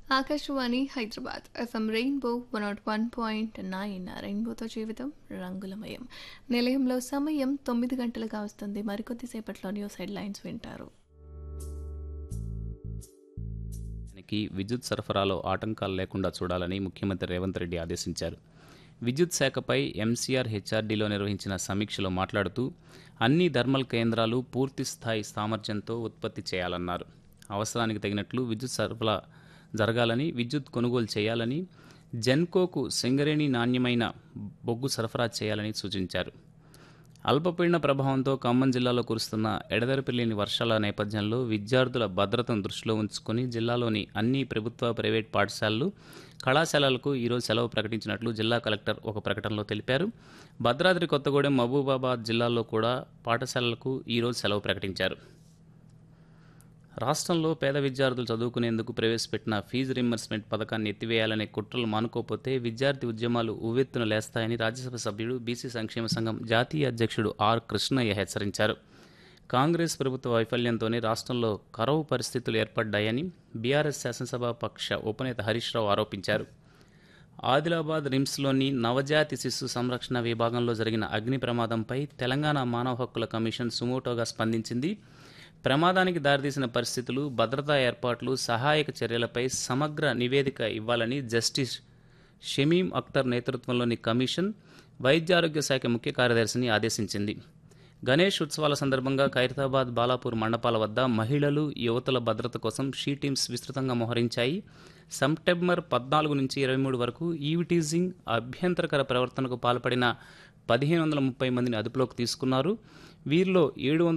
Akashvani Hyderabad FM rainbow one nought one point nine రెయిన్బోతో జీవితం రంగులమయం నిలయంలో సమయం తొమ్మిది గంటలుగా వస్తుంది మరికొద్దిసేపట్లో న్యూస్ హెడ్లైన్స్ వింటారు కి విద్యుత్ సరఫరాలో ఆటంకాలు లేకుండా చూడాలని ముఖ్యమంత్రి రేవంత్ రెడ్డి ఆదేశించారు విద్యుత్ శాఖపై ఎంసీఆర్ హెచ్ఆర్డీలో నిర్వహించిన సమీక్షలో మాట్లాడుతూ అన్ని థర్మల్ కేంద్రాలు పూర్తి స్థాయి సామర్థ్యంతో ఉత్పత్తి చేయాలన్నారు అవసరానికి తగినట్లు విద్యుత్ సరఫరా జరగాలని విద్యుత్ కొనుగోలు చేయాలని జెన్కోకు సింగరేణి నాణ్యమైన బొగ్గు సరఫరా చేయాలని సూచించారు అల్పపీడన ప్రభావంతో ఖమ్మం జిల్లాలో కురుస్తున్న ఎడతెరిపి లేని వర్షాల నేపథ్యంలో విద్యార్థుల భద్రతను దృష్టిలో ఉంచుకొని జిల్లాలోని అన్ని ప్రభుత్వ ప్రైవేట్ పాఠశాలలు కళాశాలలకు ఈరోజు సెలవు ప్రకటించినట్లు జిల్లా కలెక్టర్ ఒక ప్రకటనలో తెలిపారు భద్రాద్రి కొత్తగూడెం మహబూబాబాద్ జిల్లాల్లో కూడా పాఠశాలలకు ఈరోజు సెలవు ప్రకటించారు రాష్ట్రంలో పేద విద్యార్థులు చదువుకునేందుకు ప్రవేశపెట్టిన ఫీజు రింబర్స్మెంట్ పథకాన్ని ఎత్తివేయాలనే కుట్రలు మానుకోకపోతే విద్యార్థి ఉద్యమాలు ఉవ్వెత్తున లేస్తాయని రాజ్యసభ సభ్యుడు బీసీ సంక్షేమ సంఘం జాతీయ అధ్యక్షుడు ఆర్ కృష్ణయ్య హెచ్చరించారు కాంగ్రెస్ ప్రభుత్వ వైఫల్యంతోనే రాష్ట్రంలో కరవు పరిస్థితులు ఏర్పడ్డాయని బీఆర్ఎస్ శాసనసభ పక్ష ఉపనేత హరీష్ రావు ఆరోపించారు ఆదిలాబాద్ రిమ్స్లోని నవజాతి శిశు సంరక్షణ విభాగంలో జరిగిన అగ్ని ప్రమాదంపై తెలంగాణ మానవ హక్కుల కమిషన్ సుమోటోగా స్పందించింది ప్రమాదానికి దారితీసిన పరిస్థితులు భద్రతా ఏర్పాట్లు సహాయక చర్యలపై సమగ్ర నివేదిక ఇవ్వాలని జస్టిస్ షమీం అఖ్తర్ నేతృత్వంలోని కమిషన్ వైద్య ఆరోగ్య శాఖ ముఖ్య కార్యదర్శిని ఆదేశించింది గణేష్ ఉత్సవాల సందర్భంగా ఖైరతాబాద్ బాలాపూర్ మండపాల వద్ద మహిళలు యువతుల భద్రత కోసం షీ టీమ్స్ విస్తృతంగా మోహరించాయి సెప్టెంబర్ పద్నాలుగు నుంచి ఇరవై మూడు వరకు ఈవిటీజింగ్ అభ్యంతరకర ప్రవర్తనకు పాల్పడిన పదిహేను వందల ముప్పై మందిని అదుపులోకి తీసుకున్నారు వీరిలో ఏడు